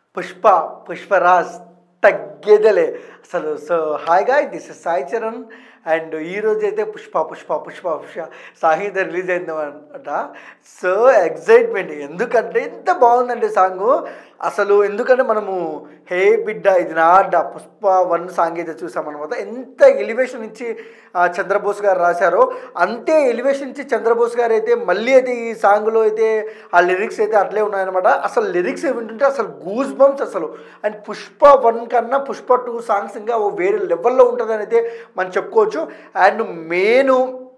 పుష్ప పుష్పరాజ్ తగ్గేదలే అసలు so hi guy this is Sai Charan and ఈరోజు అయితే పుష్ప పుష్ప పుష్ప పుష్ప సాంగ్ రిలీజ్ అయింది అనమాట సో ఎగ్జైట్మెంట్ ఎందుకంటే ఎంత బాగుందండి సాంగ్ అసలు ఎందుకంటే మనము హే బిడ్డ ఇది నా అడ్డ పుష్ప వన్ సాంగ్ అయితే చూసామన్నమాట ఎంత ఎలివేషన్ ఇచ్చి ఆ, చంద్రబోస్ గారు రాశారో అంతే ఎలివేషన్ ఇచ్చి చంద్రబోస్ గారు అయితే మళ్ళీ అయితే ఈ సాంగ్లో అయితే ఆ లిరిక్స్ అయితే అట్లే ఉన్నాయన్నమాట అసలు లిరిక్స్ వింటుంటే అసలు గూస్ బంప్స్ అసలు అండ్ పుష్ప వన్ కన్నా పుష్ప టూ సాంగ్స్ ఇంకా ఓ వేరే లెవెల్లో ఉంటుందని అయితే మనం చెప్పుకోవచ్చు అండ్ మెయిన్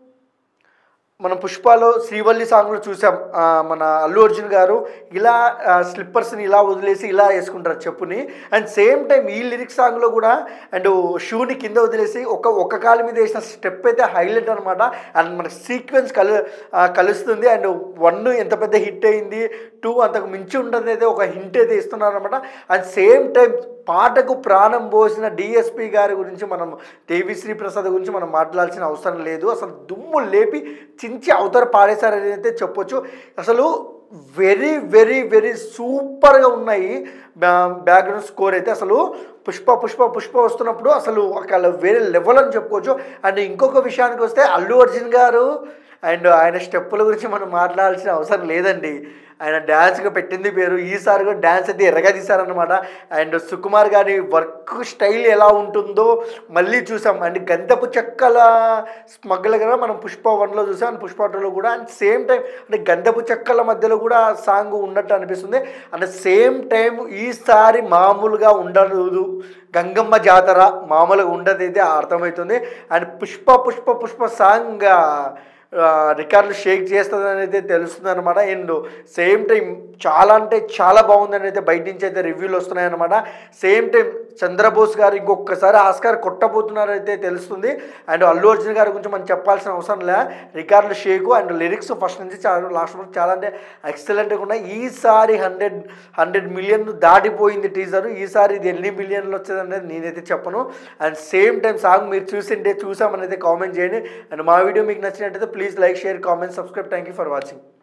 మనం పుష్పలో శ్రీవల్లి సాంగ్లో చూసాం ఆ, మన అల్లు అర్జున్ గారు ఇలా ఆ, స్లిప్పర్స్ని ఇలా వదిలేసి ఇలా వేసుకుంటారు చెప్పుని అండ్ సేమ్ టైం ఈ లిరిక్స్ సాంగ్లో కూడా అండ్ షూని కింద వదిలేసి ఒక ఒక కాలు మీద వేసిన స్టెప్ అయితే హైలైట్ అనమాట అండ్ మనకి సీక్వెన్స్ కలు ఆ, కలుస్తుంది అండ్ వన్ ఎంత పెద్ద హిట్ అయింది టూ అంతకు మించి ఉంటుంది అయితే ఒక హింట్ అయితే ఇస్తున్నారు అనమాట అండ్ సేమ్ టైం పాటకు ప్రాణం పోసిన డిఎస్పి గారి గురించి మనం దేవిశ్రీ ప్రసాద్ గురించి మనం మాట్లాడాల్సిన అవసరం లేదు అసలు దుమ్ము లేపి చించి అవతల పాడేశారని అయితే చెప్పొచ్చు అసలు వెరీ వెరీ వెరీ సూపర్గా ఉన్నాయి బ్యా- బ్యాక్గ్రౌండ్ స్కోర్ అయితే అసలు పుష్ప పుష్ప పుష్ప వస్తున్నప్పుడు అసలు ఒక వేరే లెవెల్ అని చెప్పుకోవచ్చు అండ్ ఇంకొక విషయానికి వస్తే అల్లు అర్జున్ గారు అండ్ ఆయన స్టెప్పుల గురించి మనం మాట్లాడాల్సిన అవసరం లేదండి ఆయన డ్యాన్స్గా పెట్టింది పేరు ఈసారి కూడా డ్యాన్స్ అయితే ఎర్రగా తీశారనమాట అండ్ సుకుమార్ గారి వర్క్ స్టైల్ ఎలా ఉంటుందో మళ్ళీ చూసాం అండ్ గంధపు చెక్కల స్మగ్లర్గా మనం పుష్ప వన్లో చూసాం అండ్ పుష్ప టూలో కూడా అండ్ సేమ్ టైం అంటే గంధపు చెక్కల మధ్యలో కూడా సాంగ్ ఉన్నట్టు అనిపిస్తుంది అండ్ సేమ్ టైం ఈసారి మామూలుగా ఉండదు గంగమ్మ జాతర మామూలుగా ఉండదు అయితే అర్థమవుతుంది అండ్ పుష్ప పుష్ప పుష్ప సాంగ్ ఆ, రికార్డులు షేక్ చేస్తుందని అయితే తెలుస్తుంది అనమాట అండ్ సేమ్ టైం చాలా అంటే చాలా బాగుందని అయితే బయట నుంచి అయితే రివ్యూలు వస్తున్నాయన్నమాట సేమ్ టైం చంద్రబోస్ గారు ఇంకొకసారి ఆస్కార్ కొట్టబోతున్నారు అయితే తెలుస్తుంది అండ్ అల్లు అర్జున్ గారి గురించి మనం చెప్పాల్సిన అవసరం లే రికార్డులు షేకు అండ్ లిరిక్స్ ఫస్ట్ నుంచి చాలా లాస్ట్ వరకు చాలా అంటే ఎక్సలెంట్గా ఉన్నాయి ఈసారి హండ్రెడ్ హండ్రెడ్ మిలియన్ దాటిపోయింది టీజర్ ఈసారి ఇది ఎన్ని మిలియన్లు వచ్చేది అనేది నేనైతే చెప్పను అండ్ సేమ్ టైం సాంగ్ మీరు చూసింటే చూసామని అయితే కామెంట్ చేయండి అండ్ మా వీడియో మీకు నచ్చినట్టయితే please like share comment subscribe thank you for watching